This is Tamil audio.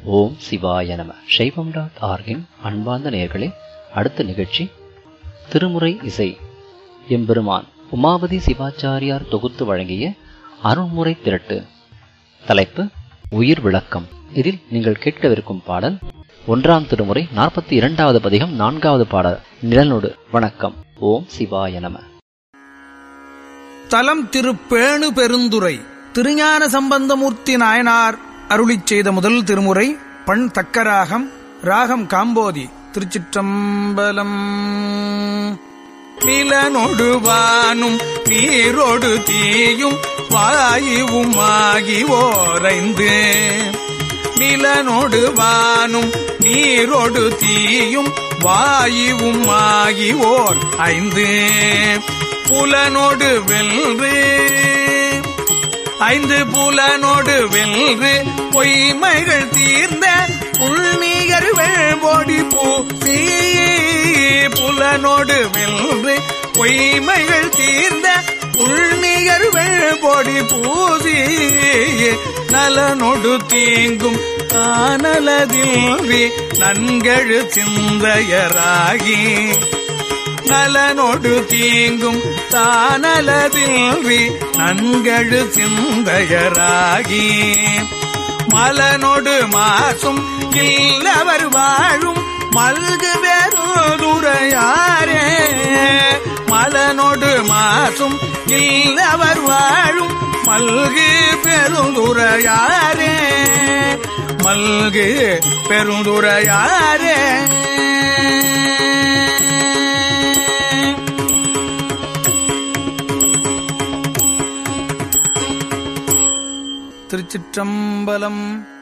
ஓம் சிவாய நம சைவம் டாட் ஆர்கின் அன்பார்ந்த நேயர்களே அடுத்த நிகழ்ச்சி திருமுறை இசை எம்பெருமான் உமாபதி சிவாச்சாரியார் தொகுத்து வழங்கிய அருண்முறை திரட்டு தலைப்பு உயிர் விளக்கம் இதில் நீங்கள் கேட்கவிருக்கும் பாடல் ஒன்றாம் திருமுறை நாற்பத்தி இரண்டாவது பதிகம் நான்காவது பாடல் நிழலோடு வணக்கம் ஓம் சிவாய நம தலம் திருப்பேணு பெருந்துரை திருஞான சம்பந்தமூர்த்தி நாயனார் அருளிச் செய்த முதல் திருமுறை பண் தக்கராகம் ராகம் காம்போதி திருச்சிற்றம்பலம் நிலனொடுவானும் நீரோடு தீயும் வாயுவுமாகி ஓரைந்து நிலனொடுவானும் நீரோடு தீயும் வாயுவுமாகி ஓர் ஐந்து புலனோடு வெல்று ஐந்து புலனோடு வெல்று பொய்மைகள் தீர்ந்த உள்நீகர் வெள்பொடி பூசி புலனோடு வெல்று பொய்மைகள் தீர்ந்த உள்நீகர் வெள்பொடி பூசி நலனொடு தீங்கும் காணலதில்வி நன்கழு சிந்தையராகி நலனொடு தீங்கும் தானலதில்வி நன்கழு சிந்தையராகி மலனொடு மாசும் இல்லவர் வாழும் மல்கு பெருதுரையாரே மலனொடு மாசும் இல்லவர் வாழும் மல்கு பெருந்துரையாரே மல்கு பெருந்துரையாரே திருச்சிற்றம்பலம்